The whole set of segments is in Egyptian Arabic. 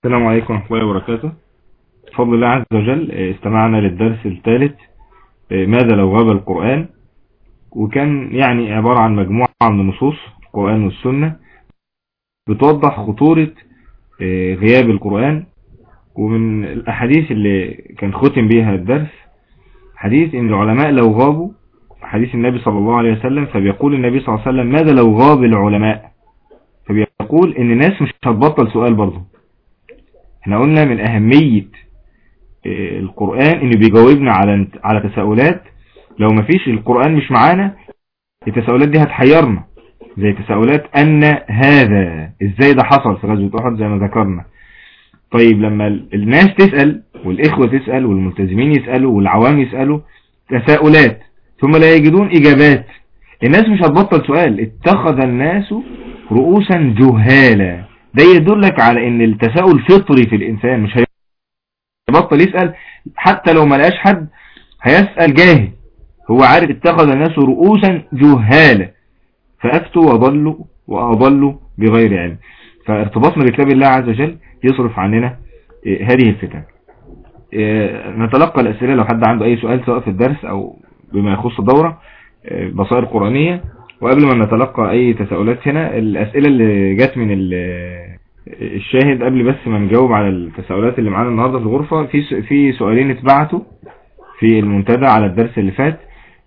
السلام عليكم ورحمة الله وبركاته بفضل الله عز وجل استمعنا للدرس الثالث ماذا لو غاب القرآن وكان يعني عبارة عن مجموعة من النصوص القرآن والسنة بتوضح خطورة غياب القرآن ومن الأحاديث اللي كان ختم بيها الدرس حديث ان العلماء لو غابوا حديث النبي صلى الله عليه وسلم فبيقول النبي صلى الله عليه وسلم ماذا لو غاب العلماء فبيقول ان الناس مش هتبطل سؤال برضه احنا قلنا من اهمية القرآن انه بيجاوبنا على على تساؤلات لو ما فيش القرآن مش معانا التساؤلات دي هتحيرنا زي تساؤلات ان هذا ازاي ده حصل في غزوة احد زي ما ذكرنا طيب لما الناس تسأل والاخوة تسأل والملتزمين يسألوا والعوام يسألوا تساؤلات ثم لا يجدون اجابات الناس مش هتبطل سؤال اتخذ الناس رؤوسا جهالا ده يدلك على ان التساؤل فطري في الانسان مش هيبطل يسأل حتى لو ما لقاش حد هيسأل جاهل هو عارف اتخذ الناس رؤوسا جهالا فافتوا وضلوا واضلوا بغير علم فارتباطنا بكتاب الله عز وجل يصرف عننا هذه الفتن نتلقى الاسئلة لو حد عنده اي سؤال سواء في الدرس او بما يخص الدورة بصائر قرآنية وقبل ما نتلقى اي تساؤلات هنا الاسئلة اللي جت من الشاهد قبل بس ما نجاوب على التساؤلات اللي معانا النهاردة في الغرفة في في سؤالين اتبعتوا في المنتدى على الدرس اللي فات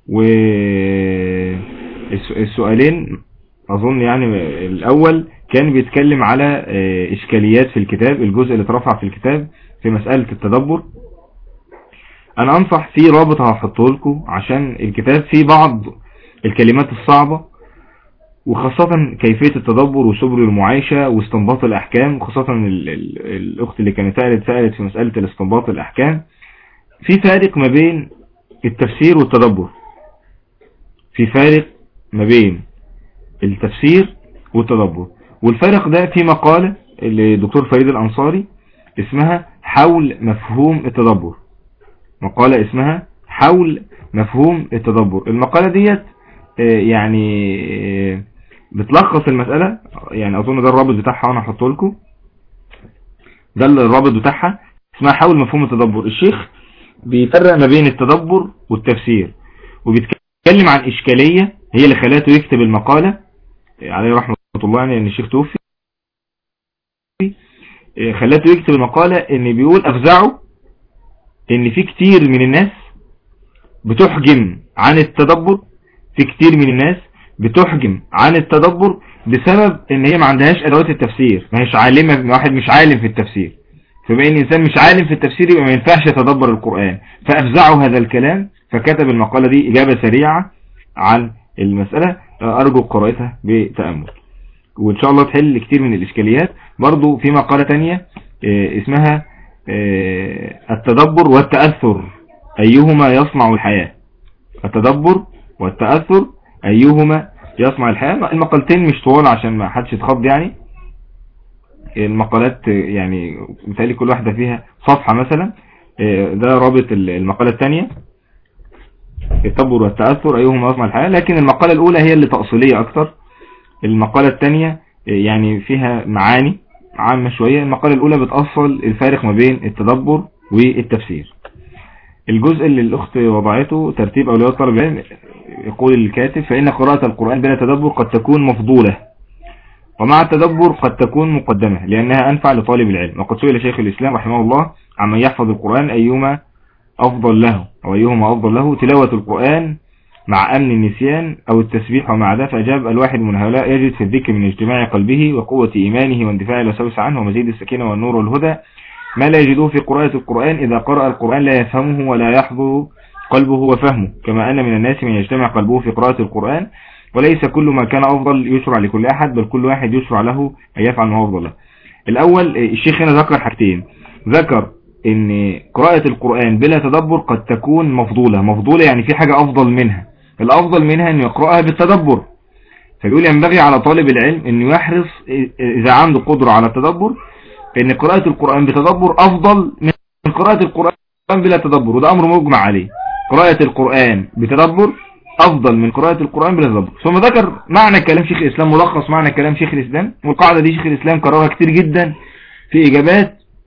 والسؤالين اظن يعني الاول كان بيتكلم على اشكاليات في الكتاب الجزء اللي اترفع في الكتاب في مسألة التدبر انا انصح في رابط هحطه لكم عشان الكتاب فيه بعض الكلمات الصعبة وخاصة كيفية التدبر وسبل المعايشة واستنباط الأحكام وخاصة ال ال الأخت اللي كانت سألت سألت في مسألة الاستنباط الأحكام في فارق ما بين التفسير والتدبر في فارق ما بين التفسير والتدبر والفارق ده في مقالة لدكتور فريد الأنصاري اسمها حول مفهوم التدبر مقالة اسمها حول مفهوم التدبر المقالة ديت يعني بتلخص المسألة يعني اظن ده الرابط بتاعها وانا احطه لكم ده الرابط بتاعها اسمها حول مفهوم التدبر الشيخ بيفرق ما بين التدبر والتفسير وبيتكلم عن اشكالية هي اللي خلاته يكتب المقالة عليه رحمة الله يعني ان الشيخ توفي خلاته يكتب المقالة ان بيقول افزعه ان في كتير من الناس بتحجم عن التدبر في كتير من الناس بتحجم عن التدبر بسبب ان هي ما عندهاش ادوات التفسير ما هيش عالمة واحد مش عالم في التفسير فبما ان الانسان مش عالم في التفسير يبقى ما ينفعش يتدبر القرآن فافزعوا هذا الكلام فكتب المقالة دي اجابة سريعة عن المسألة ارجو قراءتها بتأمل وان شاء الله تحل كتير من الاشكاليات برضو في مقالة تانية اسمها التدبر والتأثر ايهما يصنع الحياة التدبر والتأثر ايهما يصنع الحياة المقالتين مش طوال عشان ما حدش يتخض يعني المقالات يعني مثالي كل واحدة فيها صفحة مثلا ده رابط المقالة الثانية التدبر والتأثر ايهما يصنع الحياة لكن المقالة الاولى هي اللي تأصيلية اكتر المقالة الثانية يعني فيها معاني عامة شوية المقالة الاولى بتأصل الفارق ما بين التدبر والتفسير الجزء اللي الأخت وضعته ترتيب أولويات طلب العلم يقول الكاتب فإن قراءة القرآن بلا تدبر قد تكون مفضولة ومع التدبر قد تكون مقدمة لأنها أنفع لطالب العلم وقد سئل شيخ الإسلام رحمه الله عمن يحفظ القرآن أيهما أفضل له أو أيهما أفضل له تلاوة القرآن مع أمن النسيان أو التسبيح ومع ده فأجاب الواحد من هؤلاء يجد في الذكر من اجتماع قلبه وقوة إيمانه واندفاع الوسوس عنه ومزيد السكينة والنور والهدى ما لا يجدوه في قراءة القرآن إذا قرأ القرآن لا يفهمه ولا يحضر قلبه وفهمه كما أن من الناس من يجتمع قلبه في قراءة القرآن وليس كل ما كان أفضل يشرع لكل أحد بل كل واحد يشرع له أن يفعل ما أفضل له الأول الشيخ هنا ذكر حاجتين ذكر ان قراءة القرآن بلا تدبر قد تكون مفضولة مفضولة يعني في حاجة أفضل منها الأفضل منها أن يقرأها بالتدبر فيقول ينبغي على طالب العلم أن يحرص إذا عنده قدرة على التدبر ان قراءة القرآن بتدبر افضل من قراءة القرآن بلا تدبر وده امر مجمع عليه قراءة القرآن بتدبر افضل من قراءة القرآن بلا تدبر ثم ذكر معنى كلام شيخ الاسلام ملخص معنى كلام شيخ الاسلام والقاعدة دي شيخ الاسلام كررها كتير جدا في اجابات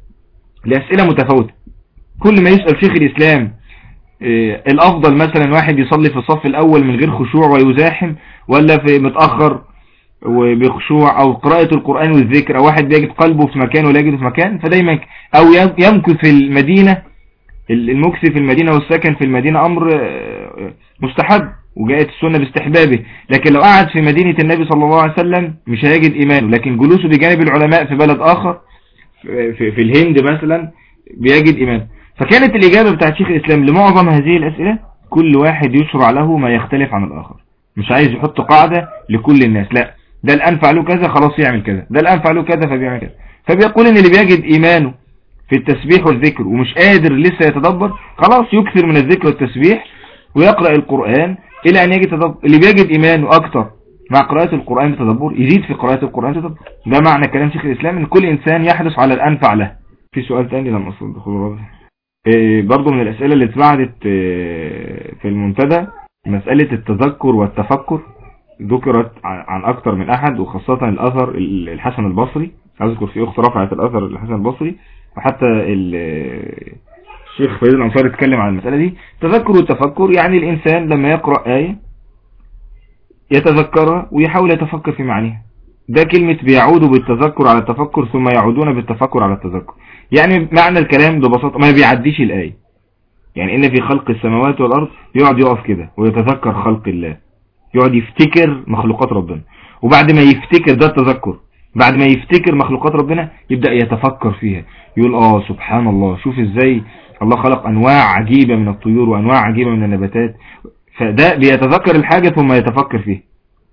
لأسئلة متفاوتة كل ما يسأل شيخ الإسلام إيه الأفضل مثلا واحد يصلي في الصف الأول من غير خشوع ويزاحم ولا في متأخر وبخشوع أو قراءة القرآن والذكر أو واحد بيجد قلبه في مكان ولا يجد في مكان فدايما أو يمكث في المدينة المكث في المدينة والسكن في المدينة أمر آه، مستحب وجاءت السنة باستحبابه لكن لو قعد في مدينة النبي صلى الله عليه وسلم مش هيجد إيمانه لكن جلوسه بجانب العلماء في بلد آخر في, في الهند مثلا بيجد إيمانه فكانت الإجابة بتاعت شيخ الإسلام لمعظم هذه الأسئلة كل واحد يشرع له ما يختلف عن الآخر مش عايز يحط قاعدة لكل الناس لا ده الأنفع له كذا خلاص يعمل كذا ده الأنفع له كذا فبيعمل كذا فبيقول ان اللي بيجد إيمانه في التسبيح والذكر ومش قادر لسه يتدبر خلاص يكثر من الذكر والتسبيح ويقرأ القرآن إلى أن يجد تدبر اللي بيجد إيمانه أكتر مع قراءة القرآن بتدبر يزيد في قراءة القرآن تدبر ده معنى كلام شيخ الإسلام ان كل إنسان يحدث على الأنفع له في سؤال تاني لما أصل دخول الرابع إيه برضو من الأسئلة اللي اتبعدت إيه في المنتدى مسألة التذكر والتفكر ذكرت عن أكثر من أحد وخاصة الأثر الحسن البصري أذكر في أخت رفعت الأثر الحسن البصري وحتى الشيخ فريد الأنصار اتكلم عن المسألة دي تذكر والتفكر يعني الإنسان لما يقرأ آية يتذكرها ويحاول يتفكر في معانيها ده كلمة بيعودوا بالتذكر على التفكر ثم يعودون بالتفكر على التذكر يعني معنى الكلام ببساطة ما بيعديش الآية يعني إن في خلق السماوات والأرض يقعد يقف كده ويتذكر خلق الله يقعد يفتكر مخلوقات ربنا وبعد ما يفتكر ده التذكر بعد ما يفتكر مخلوقات ربنا يبدأ يتفكر فيها يقول اه سبحان الله شوف ازاي الله خلق انواع عجيبة من الطيور وانواع عجيبة من النباتات فده بيتذكر الحاجة ثم يتفكر فيها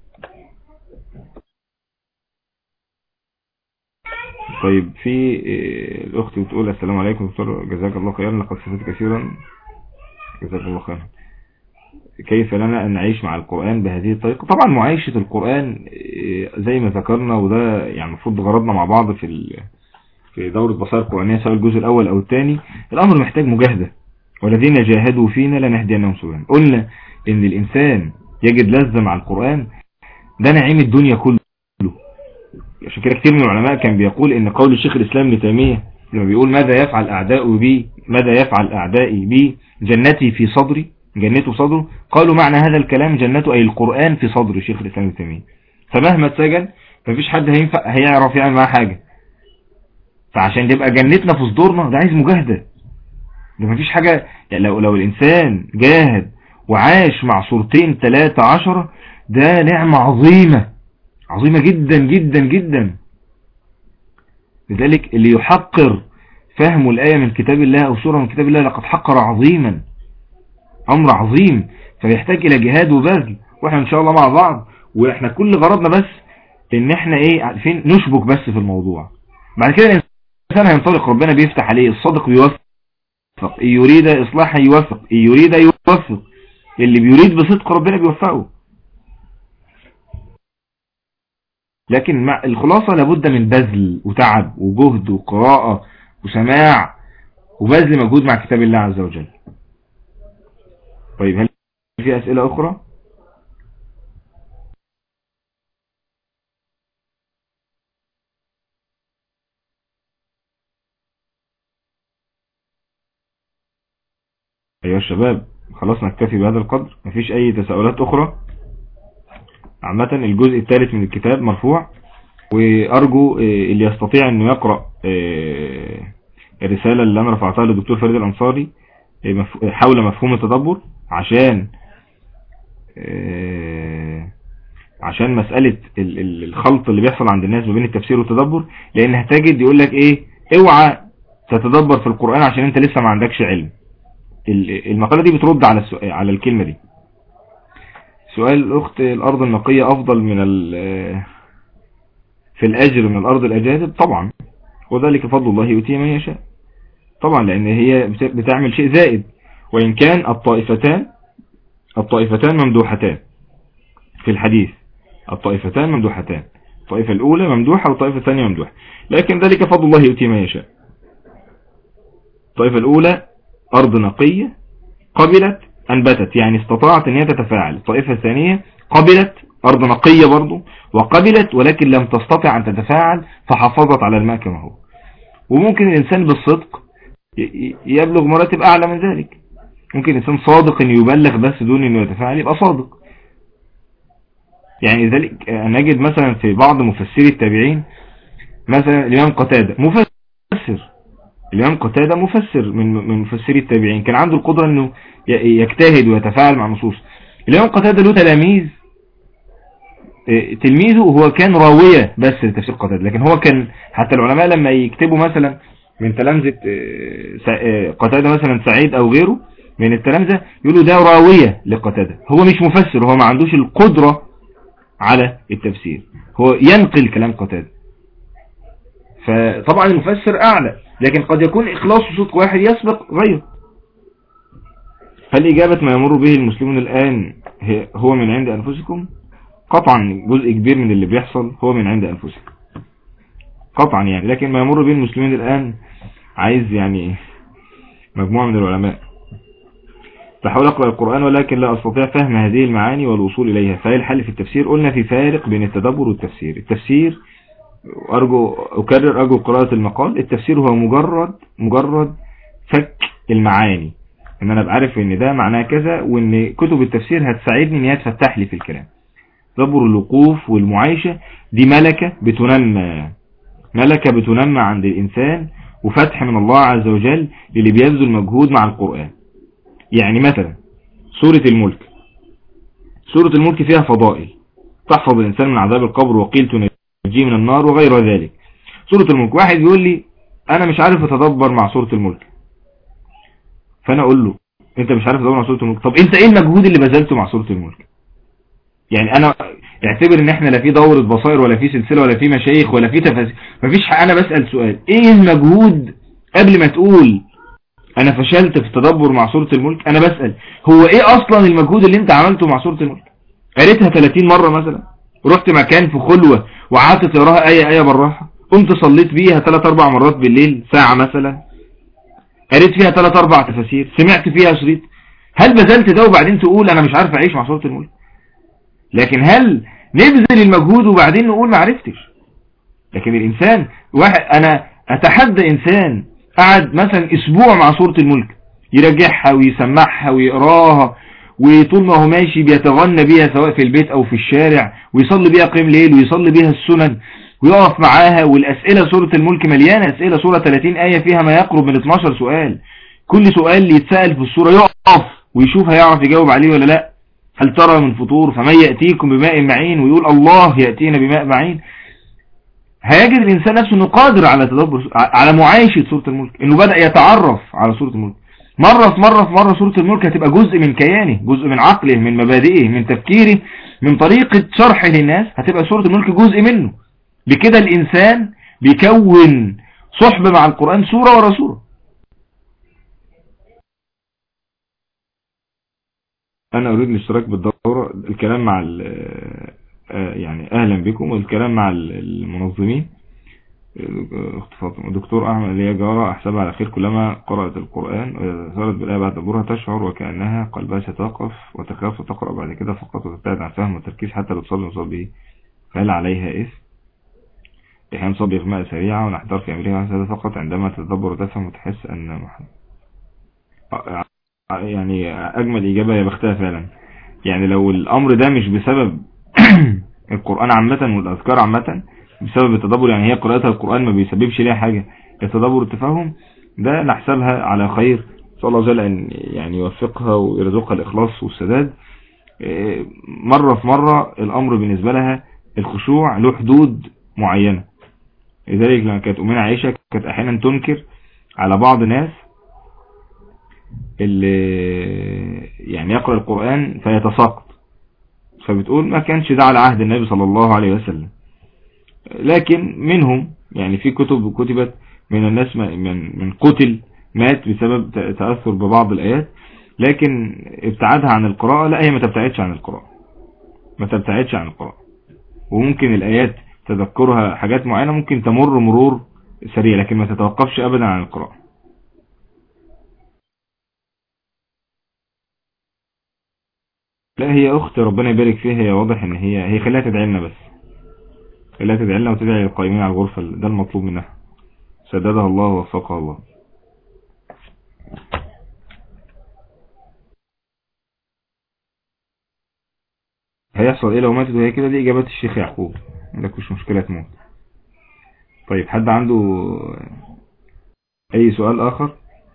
طيب في آه، الاخت بتقول السلام عليكم دكتور جزاك الله خيرا لقد استفدت كثيرا جزاك الله خيرا كيف لنا أن نعيش مع القرآن بهذه الطريقة طبعا معايشة القرآن آه، زي ما ذكرنا وده يعني المفروض غرضنا مع بعض في في دورة بصائر القرآنية سواء الجزء الأول أو الثاني الأمر محتاج مجاهدة والذين جاهدوا فينا لنهدينهم سبحانه قلنا إن الإنسان يجد لذة مع القرآن ده نعيم الدنيا كله عشان كده كتير من العلماء كان بيقول إن قول الشيخ الإسلام ابن تيمية لما بيقول ماذا يفعل أعداء بي ماذا يفعل أعدائي بي جنتي في صدري جنته صدره قالوا معنى هذا الكلام جنته أي القرآن في صدر شيخ الإسلام ابن تيمية فمهما اتسجن مفيش حد هينفع هيعرف يعمل معاه حاجة فعشان تبقى جنتنا في صدورنا ده عايز مجاهدة ده مفيش حاجة يعني لو, لو الإنسان جاهد وعاش مع صورتين ثلاثة عشرة ده نعمة عظيمة عظيمة جدا جدا جدا لذلك اللي يحقر فهم الآية من كتاب الله أو سورة من كتاب الله لقد حقر عظيما امر عظيم فيحتاج الى جهاد وبذل واحنا ان شاء الله مع بعض واحنا كل غرضنا بس ان احنا ايه عارفين نشبك بس في الموضوع بعد كده الانسان هينطلق ربنا بيفتح عليه الصادق بيوفق إن يريد إصلاحا يوفق إن يريد يوفق اللي بيريد بصدق ربنا بيوفقه لكن مع الخلاصة لابد من بذل وتعب وجهد وقراءة وسماع وبذل مجهود مع كتاب الله عز وجل طيب هل في أسئلة أخرى أيها الشباب خلاص نكتفي بهذا القدر مفيش أي تساؤلات أخرى عامة الجزء الثالث من الكتاب مرفوع وأرجو آه، اللي يستطيع أنه يقرأ آه، الرسالة اللي أنا رفعتها للدكتور فريد الأنصاري آه، حول مفهوم التدبر عشان آه، عشان مسألة الخلط اللي بيحصل عند الناس ما بين التفسير والتدبر لان هتجد يقول لك ايه اوعى تتدبر في القرآن عشان انت لسه ما عندكش علم المقالة دي بترد على السؤال على الكلمة دي سؤال الاخت الارض النقية افضل من في الاجر من الارض الاجادب طبعا وذلك فضل الله يؤتيه من يشاء طبعا لان هي بتعمل شيء زائد وإن كان الطائفتان الطائفتان ممدوحتان في الحديث الطائفتان ممدوحتان الطائفة الأولى ممدوحة والطائفة الثانية ممدوحة لكن ذلك فضل الله يؤتي ما يشاء الطائفة الأولى أرض نقية قبلت أنبتت يعني استطاعت أن هي تتفاعل الطائفة الثانية قبلت أرض نقية برضو وقبلت ولكن لم تستطع أن تتفاعل فحافظت على الماء كما هو وممكن الإنسان بالصدق يبلغ مراتب أعلى من ذلك ممكن الإنسان صادق أن يبلغ بس دون أنه يتفاعل يبقى صادق يعني ذلك نجد مثلا في بعض مفسري التابعين مثلا الإمام قتادة مفسر الإمام قتادة مفسر من من مفسري التابعين كان عنده القدرة أنه يجتهد ويتفاعل مع النصوص الإمام قتادة له تلاميذ آه، تلميذه هو كان راوية بس لتفسير قتادة لكن هو كان حتى العلماء لما يكتبوا مثلا من تلامذة آه، آه، قتادة مثلا سعيد أو غيره من التلامذة يقولوا ده راوية لقتادة هو مش مفسر هو ما عندوش القدرة على التفسير هو ينقل كلام قتادة فطبعا المفسر أعلى لكن قد يكون إخلاص صوت واحد يسبق غيره هل إجابة ما يمر به المسلمون الآن هو من عند أنفسكم قطعا جزء كبير من اللي بيحصل هو من عند أنفسكم قطعا يعني لكن ما يمر به المسلمين الآن عايز يعني مجموعة من العلماء بحاول أقرأ القرآن ولكن لا أستطيع فهم هذه المعاني والوصول إليها فهي الحل في التفسير قلنا في فارق بين التدبر والتفسير التفسير أرجو أكرر أرجو قراءة المقال التفسير هو مجرد مجرد فك المعاني ان انا بعرف ان ده معناه كذا وان كتب التفسير هتساعدني ان هي تفتح لي في الكلام تدبر الوقوف والمعايشة دي ملكة بتنمى ملكة بتنمى عند الإنسان وفتح من الله عز وجل للي بيبذل مجهود مع القرآن يعني مثلا سورة الملك سورة الملك فيها فضائل تحفظ الإنسان من عذاب القبر وقيل تنجيه من النار وغير ذلك سورة الملك واحد يقول لي أنا مش عارف أتدبر مع سورة الملك فأنا أقول له أنت مش عارف تدبر مع سورة الملك طب أنت إيه المجهود اللي بذلته مع سورة الملك يعني أنا اعتبر ان احنا لا في دورة بصائر ولا في سلسلة ولا في مشايخ ولا في تفاسير مفيش انا بسأل سؤال ايه المجهود قبل ما تقول انا فشلت في التدبر مع سورة الملك انا بسأل هو ايه اصلا المجهود اللي انت عملته مع سورة الملك قريتها 30 مرة مثلا رحت مكان في خلوة وقعدت تقراها اي ايه بالراحة قمت صليت بيها 3 4 مرات بالليل ساعة مثلا قريت فيها 3 4 تفاسير سمعت فيها شريط هل بذلت ده وبعدين تقول انا مش عارف اعيش مع سورة الملك لكن هل نبذل المجهود وبعدين نقول ما عرفتش لكن الإنسان واحد أنا أتحدى إنسان قعد مثلا أسبوع مع سورة الملك يرجعها ويسمعها ويقراها وطول ما هو ماشي بيتغنى بيها سواء في البيت أو في الشارع ويصلي بيها قيم ليل ويصلي بيها السنن ويقف معاها والأسئلة سورة الملك مليانة أسئلة سورة 30 آية فيها ما يقرب من 12 سؤال كل سؤال اللي يتسأل في السورة يقف ويشوف هيعرف يجاوب عليه ولا لا هل ترى من فطور فمن يأتيكم بماء معين ويقول الله يأتينا بماء معين هيجد الإنسان نفسه أنه قادر على تدبر على معايشة سورة الملك أنه بدأ يتعرف على سورة الملك مرة في مرة في مرة سورة الملك هتبقى جزء من كيانه جزء من عقله من مبادئه من تفكيره من طريقة شرحه للناس هتبقى سورة الملك جزء منه بكده الإنسان بيكون صحب مع القرآن سورة ورا سورة انا اريد الاشتراك بالدورة الكلام مع آه، يعني اهلا بكم والكلام مع المنظمين دكتور احمد ليا جارة احسبها على خير كلما قرأت القرآن صارت بالآية بعد دبورها تشعر وكأنها قلبها ستقف وتخاف وتقرأ بعد كده فقط وتبتعد عن فهم والتركيز حتى لو تصلي مصاب به فهل عليها إثم احيانا صاب إغماء سريعة ونحتار في أمرها هذا فقط عندما تتدبر وتفهم وتحس أن يعني اجمل اجابة يا بختها فعلا يعني لو الامر ده مش بسبب القرآن عامة والاذكار عامة بسبب التدبر يعني هي قراءتها القرآن ما بيسببش ليها حاجة التدبر والتفاهم ده نحسبها على خير صلى الله جل ان يعني يوفقها ويرزقها الاخلاص والسداد إيه، مرة في مرة الامر بالنسبة لها الخشوع له حدود معينة لذلك لما كانت امنا عائشة كانت احيانا تنكر على بعض ناس اللي يعني يقرأ القرآن فيتساقط فبتقول ما كانش ده على عهد النبي صلى الله عليه وسلم لكن منهم يعني في كتب كتبت من الناس من من قتل مات بسبب تأثر ببعض الآيات لكن ابتعادها عن القراءة لا هي ما تبتعدش عن القراءة ما تبتعدش عن القراءة وممكن الآيات تذكرها حاجات معينة ممكن تمر مرور سريع لكن ما تتوقفش أبدا عن القراءة لا هي اخت ربنا يبارك فيها هي واضح ان هي هي خليها تدعي لنا بس خليها تدعي لنا وتدعي للقائمين على الغرفة ده المطلوب منها سددها الله ووفقها الله هيحصل ايه لو ماتت وهي كده دي اجابات الشيخ يعقوب عندك مش مشكلة تموت طيب حد عنده اي سؤال اخر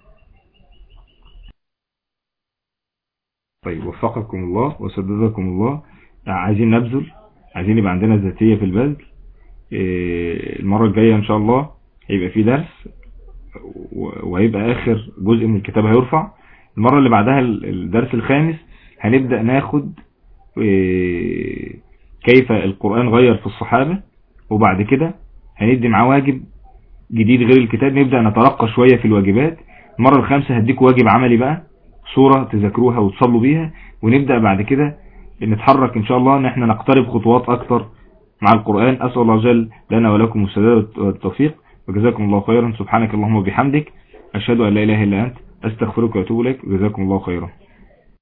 طيب وفقكم الله وسددكم الله عايزين نبذل عايزين يبقى عندنا ذاتية في البذل إيه، المرة الجاية ان شاء الله هيبقى في درس وهيبقى اخر جزء من الكتاب هيرفع المرة اللي بعدها الدرس الخامس هنبدأ ناخد إيه، كيف القرآن غير في الصحابة وبعد كده هندي معاه واجب جديد غير الكتاب نبدأ نترقى شوية في الواجبات المرة الخامسة هديكوا واجب عملي بقى صورة تذاكروها وتصلوا بيها ونبدأ بعد كده نتحرك ان شاء الله ان احنا نقترب خطوات اكتر مع القرآن اسأل الله جل لنا ولكم السداد والتوفيق وجزاكم الله خيرا سبحانك اللهم وبحمدك اشهد ان لا اله الا انت استغفرك واتوب اليك وجزاكم الله خيرا